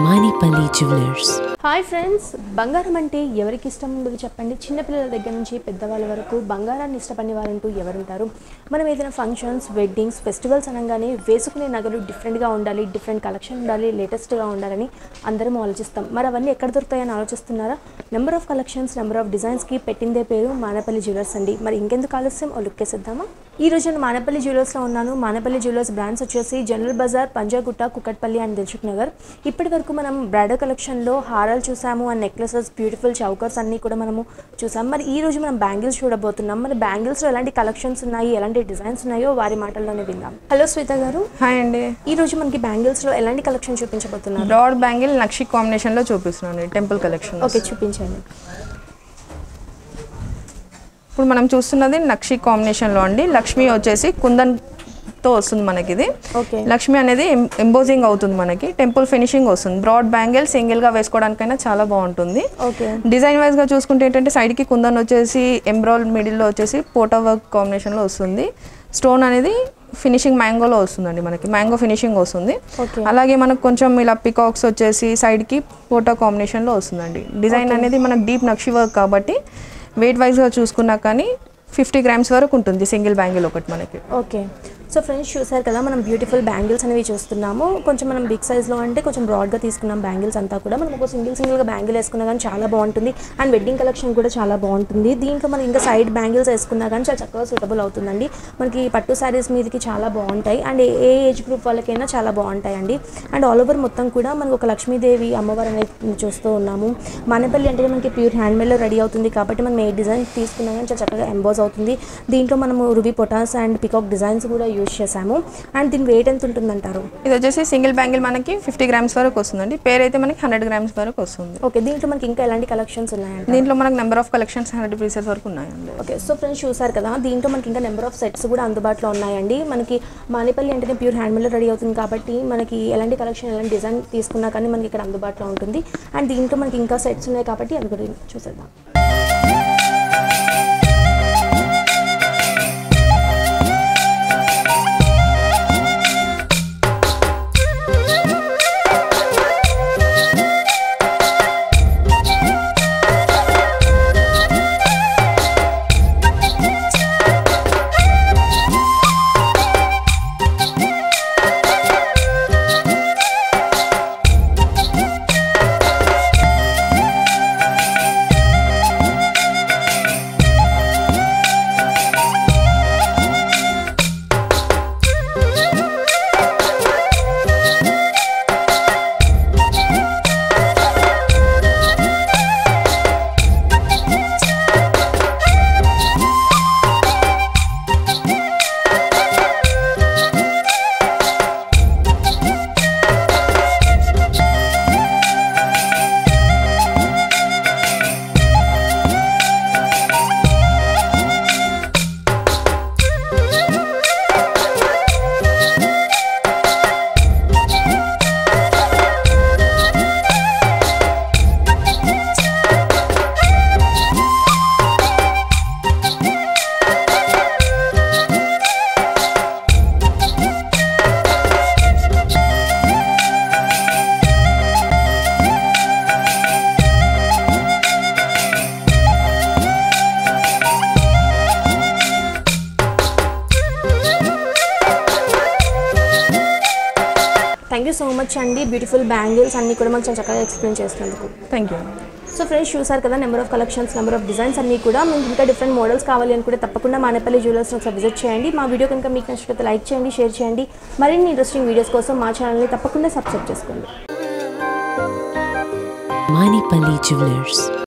Manipali Jewelers. Hi friends బంగారం అంటే ఎవరికి ఇష్టం ఉండదు చెప్పండి చిన్నపిల్లల దగ్గర నుంచి పెద్దవాళ్ళ వరకు బంగారాన్ని ఇష్టపడిన వారంటూ ఎవరుంటారు మనం ఏదైనా ఫంక్షన్స్ వెడ్డింగ్స్ ఫెస్టివల్స్ అనగానే వేసుకునే నగలు డిఫరెంట్గా ఉండాలి డిఫరెంట్ కలెక్షన్ ఉండాలి లేటెస్ట్గా ఉండాలని అందరం ఆలోచిస్తాం మరి అవన్నీ ఎక్కడ దొరుకుతాయని ఆలోచిస్తున్నారా number of collections number of డిజైన్స్కి పెట్టిందే పేరు మానపల్లి జ్యువెలర్స్ అండి మరి ఇంకెందుకు ఆలస్యం ఓ లుక్ వేసేద్దామా ఈ రోజు నేను మానపల్లి జ్యువెలర్స్లో ఉన్నాను మానపల్లి జ్యువెలర్స్ బ్రాండ్స్ వచ్చేసి జనరల్ బజార్ పంజాగుట్ట కుకట్పల్లి అండ్ దిల్సుఖ్ నగర్ ఇప్పటి వరకు మనం బ్రైడల్ కలెక్షన్లో హారాలు చూసాము అండ్ నెక్లెసెస్ బ్యూటిఫుల్ చౌకర్స్ అన్నీ కూడా మనము చూసాం మరి ఈ రోజు మనం బ్యాంగిల్స్ చూడబోతున్నాం మరి బ్యాంగిల్స్లో ఎలాంటి కలెక్షన్స్ ఉన్నాయి ఎలాంటి డిజైన్స్ ఉన్నాయో వారి మాటల్లోనే విందాం హలో శ్వేత గారు హాయ్ అండి ఈ రోజు మనకి బ్యాంగిల్స్లో ఎలాంటి కలెక్షన్ చూపించబోతున్నారు బ్రాడ్ బ్యాంగిల్ నక్షి కాంబినేషన్ లో చూపిస్తున్నాను టెంపుల్ కలెక్షన్ ఓకే చూపించండి ఇప్పుడు మనం చూస్తున్నది నక్షి కాంబినేషన్ లో అండి లక్ష్మి వచ్చేసి కుందన్ తో వస్తుంది మనకి ఇది ఓకే లక్ష్మి అనేది ఎంబోజింగ్ అవుతుంది మనకి టెంపుల్ ఫినిషింగ్ వస్తుంది బ్రాడ్ బ్యాంగిల్ సింగిల్ గా వేసుకోవడానికైనా చాలా బాగుంటుంది ఓకే డిజైన్ వైజ్ గా చూసుకుంటే ఏంటంటే సైడ్ కి కుందన్ వచ్చేసి ఎంబ్రాయిడ్ మిడిల్ లో వచ్చేసి పోటా వర్క్ కాంబినేషన్ లో వస్తుంది స్టోన్ అనేది ఫినిషింగ్ మ్యాంగోలో వస్తుందండి మనకి మ్యాంగో ఫినిషింగ్ వస్తుంది ఓకే అలాగే మనకు కొంచెం ఇలా పికాక్స్ వచ్చేసి సైడ్కి ఫోటో కాంబినేషన్లో వస్తుందండి డిజైన్ అనేది మనకు డీప్ నక్షి వర్క్ కాబట్టి వెయిట్ వైజ్గా చూసుకున్నా కానీ ఫిఫ్టీ గ్రామ్స్ వరకు ఉంటుంది సింగిల్ బ్యాంగిల్ ఒకటి మనకి ఓకే సో ఫ్రెండ్స్ చూసారు కదా మనం బ్యూటిఫుల్ బ్యాంగిల్స్ అనేవి చూస్తున్నాము కొంచెం మనం బిగ్ సైజ్లో అంటే కొంచెం బ్రాడ్గా తీసుకున్నాం బ్యాంగిల్స్ అంతా కూడా మనం ఒక సింగిల్ సింగిల్గా బ్యాంగిల్ వేసుకున్నా కానీ చాలా బాగుంటుంది అండ్ వెడ్డింగ్ కలెక్షన్ కూడా చాలా బాగుంటుంది దీంట్లో మనం ఇంకా సైడ్ బ్యాంగిల్స్ వేసుకున్నా కానీ చాలా చక్కగా సూటబుల్ అవుతుందండి మనకి పట్టు శారీస్ మీదకి చాలా బాగుంటాయి and a- a age group వాళ్ళకైనా చాలా బాగుంటాయండి అండ్ ఆల్ ఓవర్ మొత్తం కూడా మనకు ఒక లక్ష్మీదేవి అమ్మవారు అనేది చూస్తూ ఉన్నాము మనపల్లి అంటే మనకి ప్యూర్ హ్యాండ్మేడ్లో రెడీ అవుతుంది కాబట్టి మనం ఏ డిజైన్ తీసుకున్నా కానీ చాలా చక్కగా ఎంబోజ్ అవుతుంది దీంట్లో మనము రుబీ పొటాస్ అండ్ పికాక్ డిజైన్స్ కూడా యూజ్ చేసాము అండ్ దీని వెయిట్ ఎంత ఉంటుందంటారు ఇది వచ్చేసి సింగిల్ బ్యాంగిల్ మనకి ఫిఫ్టీ గ్రామ్స్ వరకు వస్తుందండి పేరు అయితే మనకి హండ్రెడ్ గ్రామ్స్ వరకు వస్తుంది ఓకే దీంట్లో మనకి ఇంకా ఎలాంటి కలెక్షన్స్ ఉన్నాయంట దీంట్లో మనకు number of collections hundred pieces వరకు ఉన్నాయండి ఓకే సో ఫ్రెండ్స్ చూసారు కదా దీంట్లో మనకి ఇంకా నెంబర్ ఆఫ్ సెట్స్ కూడా అందుబాటులో ఉన్నాయండి మనకి మానేపల్లి అంటేనే ప్యూర్ హ్యాండ్మేడ్లో రెడీ అవుతుంది కాబట్టి మనకి ఎలాంటి కలెక్షన్ ఎలాంటి డిజైన్ తీసుకున్నా కానీ మనకి ఇక్కడ అందుబాటులో ఉంటుంది అండ్ దీంట్లో మనకి ఇంకా సెట్స్ ఉన్నాయి కాబట్టి అది కూడా చూసేద్దాం థ్యాంక్ యూ సో మచ్ అండి బ్యూటిఫుల్ బ్యాంగిల్స్ అన్ని కూడా మాకు చాలా చక్కగా ఎక్స్ప్లెయిన్ చేసినందుకు థ్యాంక్ యూ సో ఫ్రెండ్స్ చూసారు కదా number of collections number of designs అన్ని కూడా మీకు ఇంకా డిఫరెంట్ మోడల్స్ కావాలి అనుకుంటే తప్పకుండా మానేపల్లి జ్యువెలర్స్ ఒకసారి విజిట్ చేయండి మా వీడియో కనుక మీకు నచ్చితే లైక్ చేయండి షేర్ చేయండి మరిన్ని ఇంట్రెస్టింగ్ వీడియోస్ కోసం మా ఛానల్ని తప్పకుండా సబ్స్క్రైబ్ చేసుకోండి Manipali Jewelers.